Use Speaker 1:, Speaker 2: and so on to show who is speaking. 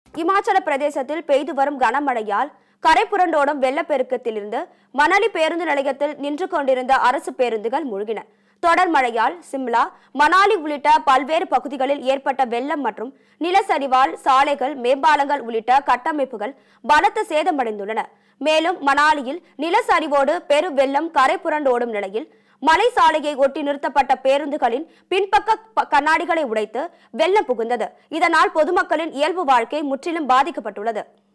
Speaker 1: இமாச்சல பிரதேசத்தில் பெய்து வரும் கனமழையால் கரை புரண்டோடும் வெள்ளப்பெருக்கத்திலிருந்து மணலி பேருந்து நிலையத்தில் நின்று கொண்டிருந்த அரசு பேருந்துகள் மூழ்கின தொடர் மழையால் சிம்லா மணாலி உள்ளிட்ட பல்வேறு பகுதிகளில் ஏற்பட்ட வெள்ளம் மற்றும் நிலச்சரிவால் சாலைகள் மேம்பாலங்கள் உள்ளிட்ட கட்டமைப்புகள் பலத்த சேதமடைந்துள்ளன மேலும் மணாலியில் நிலச்சரிவோடு பெரு வெள்ளம் கரை புரண்டோடும் நிலையில் மலை சாலையை ஒட்டி நிறுத்தப்பட்ட பேருந்துகளின் பின்பக்க ப- கண்ணாடிகளை உடைத்து வெள்ளம் புகுந்தது இதனால் பொதுமக்களின் இயல்பு வாழ்க்கை முற்றிலும் பாதிக்கப்பட்டுள்ளது